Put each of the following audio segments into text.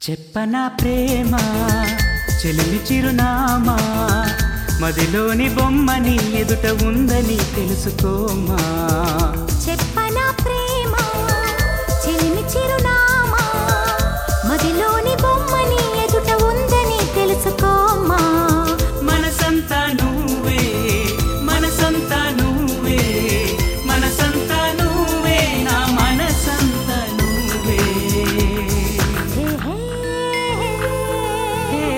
చెప్పనా ప్రేమ చెలిమి చిరునామా మదిలోని బొమ్మని ఎదుట ఉందని తెలుసుకోమా చెప్పనా ప్రేమ చెలిమి చిరునామా మదిలోని బొమ్మని ఎదుట ఉందని తెలుసుకోమా మనసంతా నువ్వే మనసంతా నువ్వే మనసంతా నువ్వే నా మనసంతా నువ్వే హే హే హే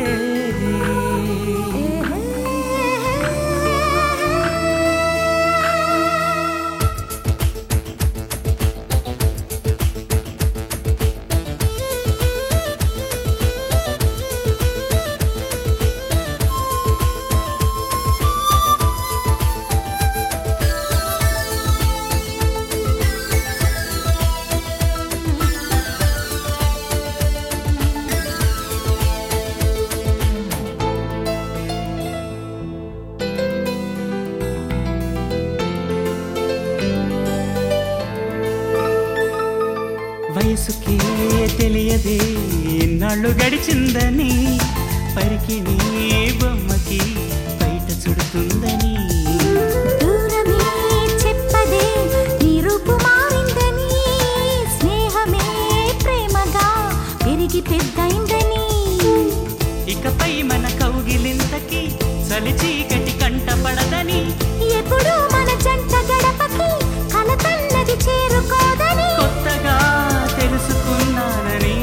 వయసుకే తెలియదే ఎన్నాళ్ళు గడిచిందని పరికి నీ బొమ్మకి బయట చుడుతుందని దూరమే చెప్పదే నీ రూపు మారిందని స్నేహమే ప్రేమగా పెరిగి పెద్దయిందని ఇకపై మన కౌగిలింతకి చలి చీకటి కంట పడదని ఎప్పుడు మన జంట గడపకి కలతన్నది చేరుకోదని కొత్తగా తెలుసుకున్నానని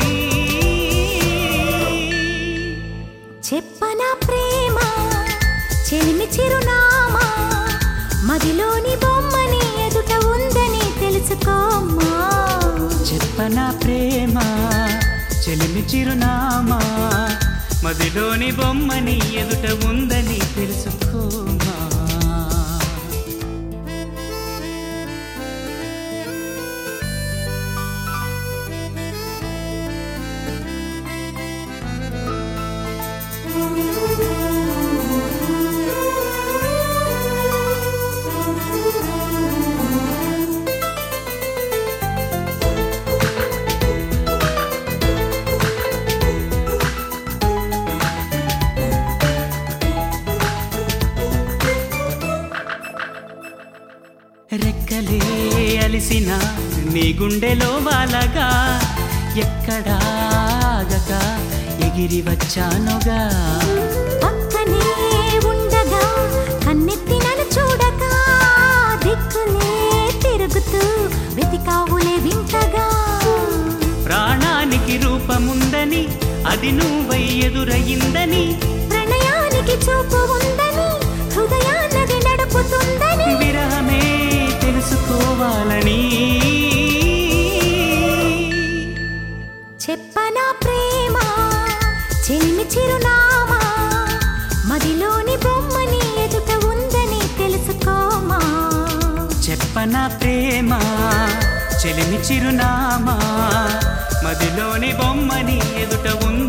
చెప్పనా ప్రేమ చెలిమి చిరునామా మదిలోని బొమ్మని ఎదుట ఉందని తెలుసుకోమా చెప్పనా ప్రేమ చెలిమి చిరునామా మదిలోని బొమ్మని ఎదుట ఉందని తెలుసుకోమా రెక్కలే అలిసిన నీ గుండెలో వాలగా ఎక్కడాగక ఎగిరి వచ్చానుగా పక్కనే ఉండగా కన్నెత్తి నన్ను చూడగా దిక్కులే తిరుగుతూ వెతికావులే వింతగా ప్రాణానికి రూపముందని అది నువ్వై ఎదురయిందని ప్రణయానికి చూపు ఉందని హృదయాన్నది నడుపుతుందని విరహమే తెలుసుకోవాలని చెప్పనా ప్రేమ చెలిమి చిరునామా మదిలోని బొమ్మని ఎదుట ఉందని తెలుసుకోమా చెప్పన ప్రేమ చెలిమి చిరునామా మదిలోని బొమ్మని ఎదుట ఉంది